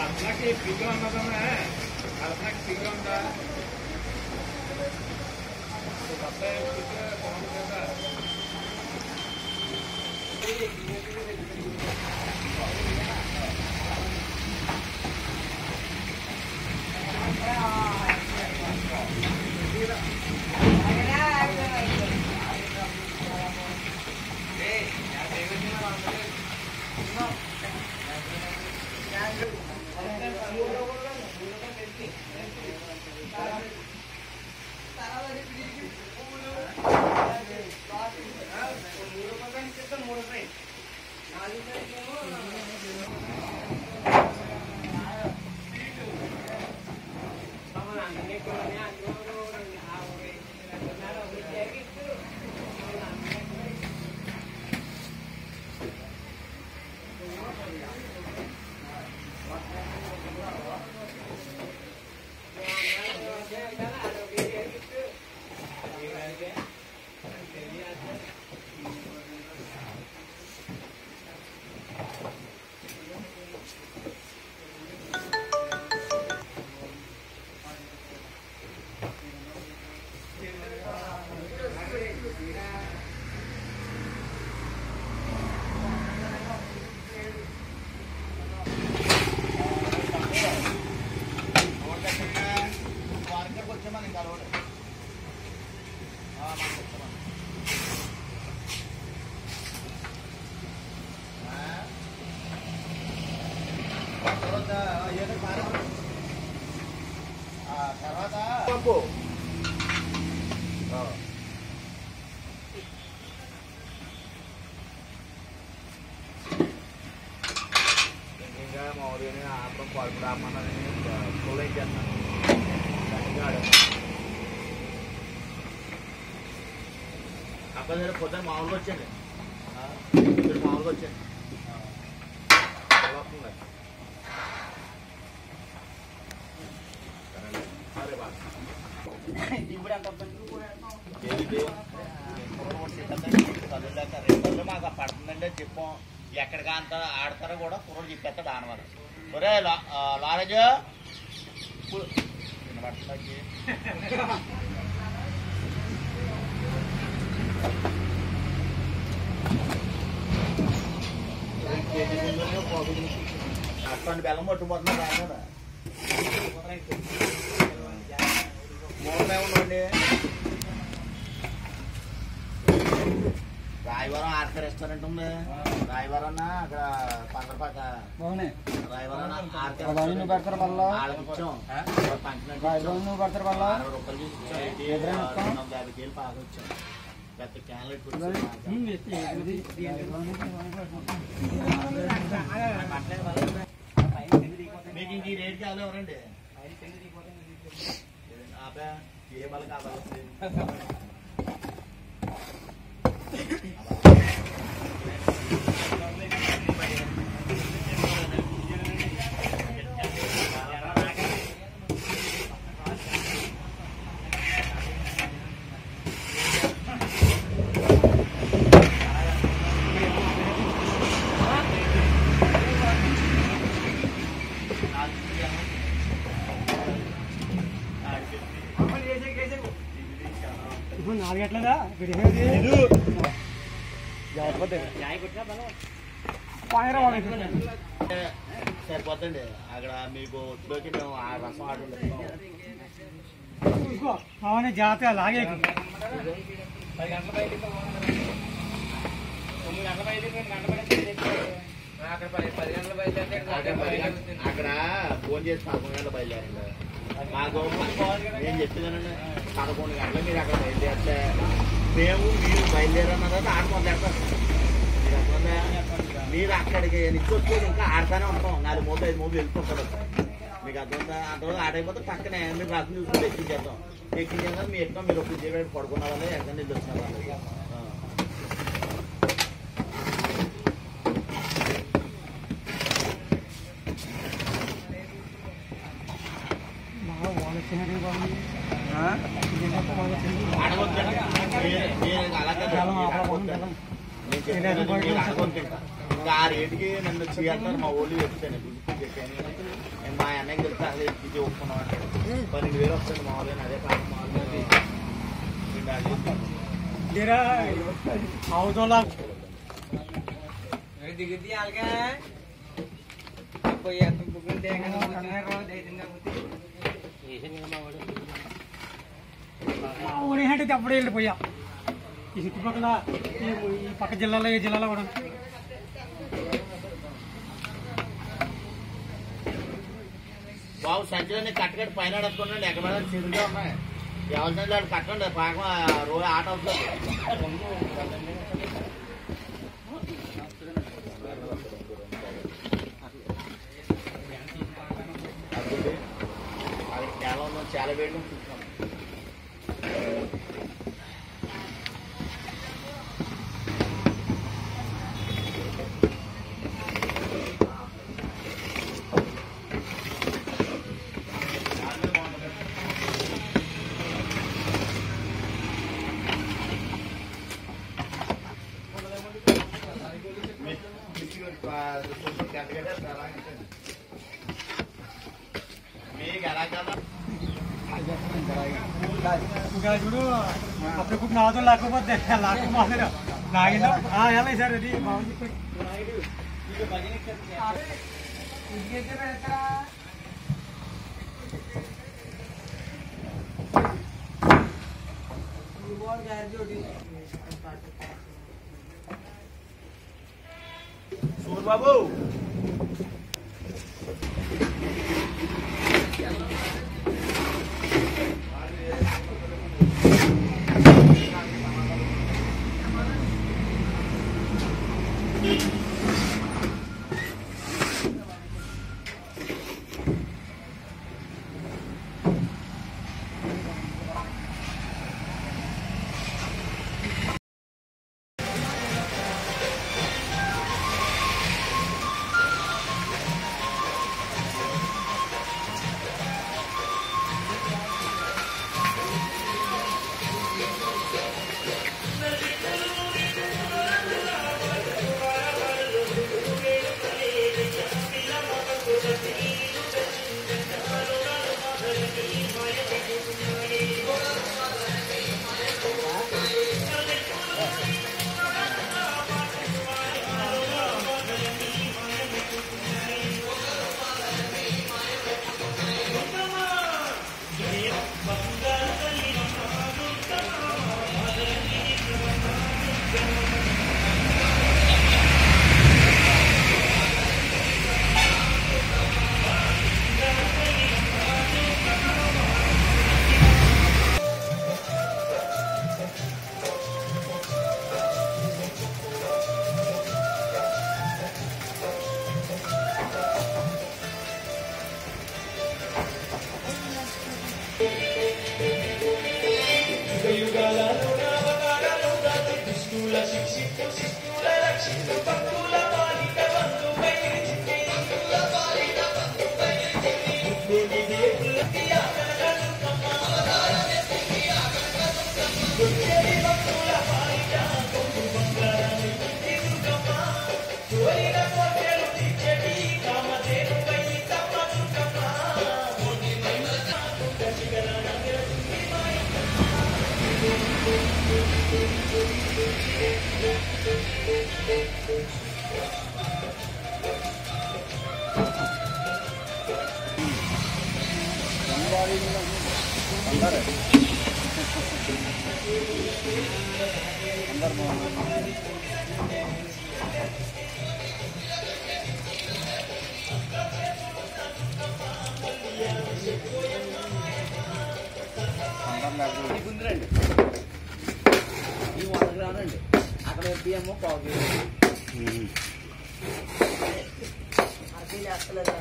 అసలకి ఫిగర్ ఉన్నదమ్మా అసలకి ఫిగర్ ఉందా కొత్త ఫిగర్ బాగుంది కదా తర్వాత పంపు ఇంకా మామూలుగానే ఆపడం పడుకు రామన్నారని ఫుల్ చేస్తాను అక్కడ దగ్గర పొద్దున మామూలుగా వచ్చండి ఇక్కడ మామూలుగా వచ్చండి వస్తుంది సరే బాగా ఏది చదువులేక రెండు మాకు పడుతుందండి చెప్పాం ఎక్కడికి అంత ఆడతారో కూడా కుర్రోడు చెప్పేస్తాడు ఆనవారు ఒరే లారేజ్ వినబడుతుందా అటువంటి బెల్లం పట్టుకుపోతున్నా రాయనడా మూలమే ఉండండి రాయవరం ఆర్క రెస్టారెంట్ ఉంది రాయవరం అక్కడ పందరపాక రాయవరం ఆర్క అవన్నీ నువ్వు పెడతారు మళ్ళా? వాళ్ళకి ఇచ్చాం పంచినట్టు రాయబాబు నువ్వు పెడతారు మళ్ళా అరవై రూపాయలు చేసి ఇచ్చాం. ఏంటి? ఎదురైనా ఇస్తాం? రెండు వందల యాభై కేలు పాక వచ్చాం పెద్ద క్యాన్లు పెట్టుకొచ్చాం. మీకు ఇంక ఈ రేట్ కావాలి ఎవరండి అబ్బా ఏ బల కావాలి ఇప్పుడు నాలుగు గంటలదా ఇక్కడ ఏమేది? జాగ్రత్త. పాయరా వాళ్ళకి. సరిపోతండి అక్కడ మీకు వచ్చిలోకి మేము ఆ రసం ఆర్డర్ ఇస్తాం చూసుకో అవన్నీ జాగ్రత్తగా లాగేకు అక్కడ పది పది గంటల బయలుదేరితే ఇక్కడ అక్కడ పది పది గంటలు గంటలు- అక్కడ ఫోన్ చేసి పదకొండు గంటలు బయలుదేరండి మాకు నేను చెప్తున్నానండి పదకొండు గంటలు మీరు అక్కడ బయలుదేరితే మేము మీరు బయలుదేరన్న తర్వాత ఆడ మొదలెడతాం మీరు అర్థమైందా? మీరు అక్కడికి నిచ్చొచ్చి ఇంకా ఆడతానే ఉంటాం నాలుగు మూడు ఐదు మూడు వెళ్ళిపోతారు మీకు అర్థమైందా అంతవరకు ఆడైపోతే పక్కనే మీరు రాత్రి చూసుకుంటే ఎక్కించేద్దాం ఎక్కించేద్దాం మీ ఇష్టం మీరు ఒక చేయడానికి పడుకున్న వాళ్ళే ఎక్కడ నుంచి వచ్చిన వాళ్ళే ఆ. బాగా వాళ్ళ చిన్నది బాగుంది ఇదేంటంటే వాళ్ళ చిన్నది. అడగొద్దండి. మీరు- మీరు అలా కాదు. చాలా మీరు ఆపరా అడగొద్దండి. బాగుంది నేను చెప్పేది మీరు అడగొద్దు ఇంకా. ఇంకా ఆ రేటుకి నన్ను చేస్తారు మా ఊళ్ళు చెప్తాను గుర్తు చెప్పాను అన్నయ్య తెలిసి అసలు ఇది ఒప్పుకున్నాం అంటే పన్నెండు వేలు వస్తుంది మామూలుగా అదే కాదు మామూలుగా లేరా అవుతోలా దిగుద్ది అలాగా పోయి అతను బుక్కులు ఊరేంటే అప్పుడే వెళ్ళిపోయా ఈ చుట్టుపక్కల ఈ- ఈ పక్క జిల్లాలో ఏ జిల్లాలో కూడా బాబు సంచిలోని కట్టకట్టి పైన అడుక్కోండి ఎక్కడ మీద చెరువుగా ఉన్నాయి ఎవరి వాళ్ళు కట్టండి పాకం రోజు ఆట అవుతుంది అది చాలా ఉందని చాలా వేడి చూస్తున్నాం మీకు ఎలా కదా ఇంకా చూడు అప్పుడు నాతో లేకపోతే లాకపోతే లాగిన ఎలా సార్ అది బాగుంది సూర్బాబు ముందురండి ఈ వంద గ్రాములండి అక్కడ ఎంపీఎం పావు కేజీ అరకేజీ వేస్తలేదా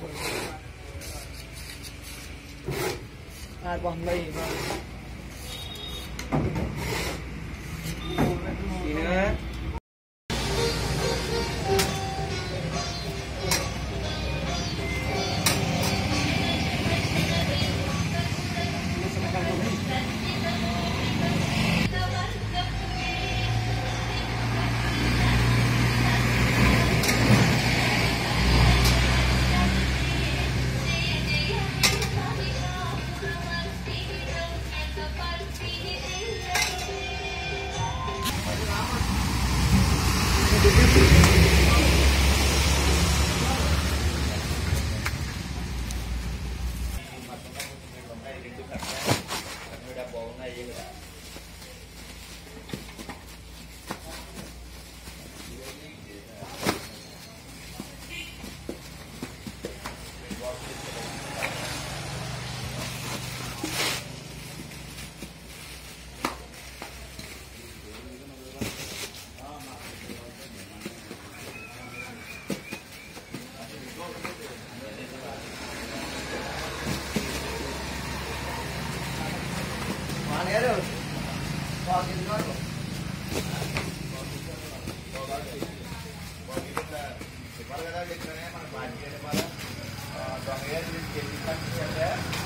బొంబాయి ఆ మానేరు పావు వరకు చెప్పాలి కదా ఇక్కడ మన బాధ్యత మన దొంగ తీసుకెళ్ళి